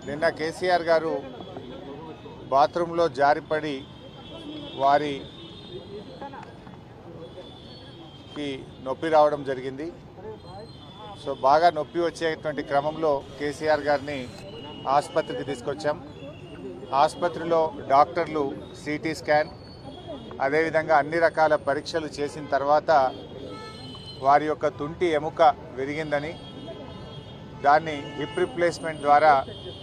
నిన్న కేసీఆర్ గారు బాత్రూంలో జారిపడి వారికి నొప్పి రావడం జరిగింది సో బాగా నొప్పి వచ్చేటువంటి క్రమంలో కేసీఆర్ గారిని ఆసుపత్రికి తీసుకొచ్చాం ఆసుపత్రిలో డాక్టర్లు సిటీ స్కాన్ అదేవిధంగా అన్ని రకాల పరీక్షలు చేసిన తర్వాత వారి యొక్క తుంటి ఎముక విరిగిందని దాన్ని హిప్ రిప్లేస్మెంట్ ద్వారా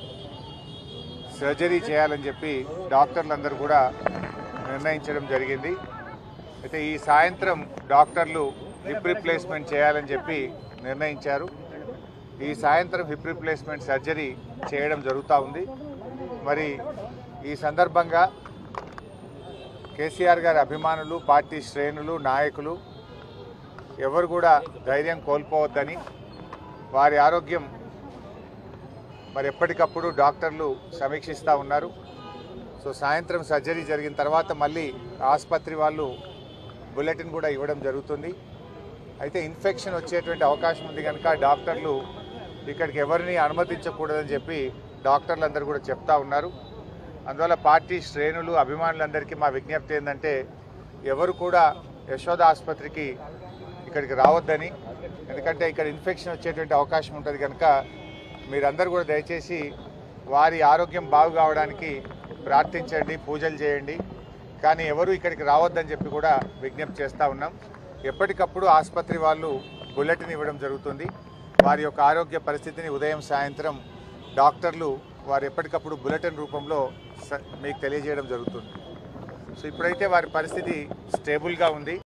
సర్జరీ చేయాలని చెప్పి డాక్టర్లందరూ కూడా నిర్ణయించడం జరిగింది అయితే ఈ సాయంత్రం డాక్టర్లు హిప్ రిప్లేస్మెంట్ చేయాలని చెప్పి నిర్ణయించారు ఈ సాయంత్రం హిప్ రిప్లేస్మెంట్ సర్జరీ చేయడం జరుగుతూ ఉంది మరి ఈ సందర్భంగా కేసీఆర్ గారి అభిమానులు పార్టీ శ్రేణులు నాయకులు ఎవరు కూడా ధైర్యం కోల్పోవద్దని వారి ఆరోగ్యం మరి ఎప్పటికప్పుడు డాక్టర్లు సమీక్షిస్తూ ఉన్నారు సో సాయంత్రం సర్జరీ జరిగిన తర్వాత మళ్ళీ ఆసుపత్రి వాళ్ళు బులెటిన్ కూడా ఇవ్వడం జరుగుతుంది అయితే ఇన్ఫెక్షన్ వచ్చేటువంటి అవకాశం ఉంది కనుక డాక్టర్లు ఇక్కడికి ఎవరిని అనుమతించకూడదని చెప్పి డాక్టర్లు అందరూ కూడా చెప్తా ఉన్నారు అందువల్ల పార్టీ శ్రేణులు అభిమానులందరికీ మా విజ్ఞప్తి ఏంటంటే ఎవరు కూడా యశోద ఆసుపత్రికి ఇక్కడికి రావద్దని ఎందుకంటే ఇక్కడ ఇన్ఫెక్షన్ వచ్చేటువంటి అవకాశం ఉంటుంది కనుక మీరందరూ కూడా దయచేసి వారి ఆరోగ్యం బాగు కావడానికి ప్రార్థించండి పూజలు చేయండి కానీ ఎవరు ఇక్కడికి రావద్దని చెప్పి కూడా విజ్ఞప్తి చేస్తూ ఉన్నాం ఎప్పటికప్పుడు ఆసుపత్రి వాళ్ళు బులెటిన్ ఇవ్వడం జరుగుతుంది వారి యొక్క ఆరోగ్య పరిస్థితిని ఉదయం సాయంత్రం డాక్టర్లు వారు ఎప్పటికప్పుడు బులెటిన్ రూపంలో స- మీకు తెలియజేయడం జరుగుతుంది సో ఇప్పుడైతే వారి పరిస్థితి స్టేబుల్గా ఉంది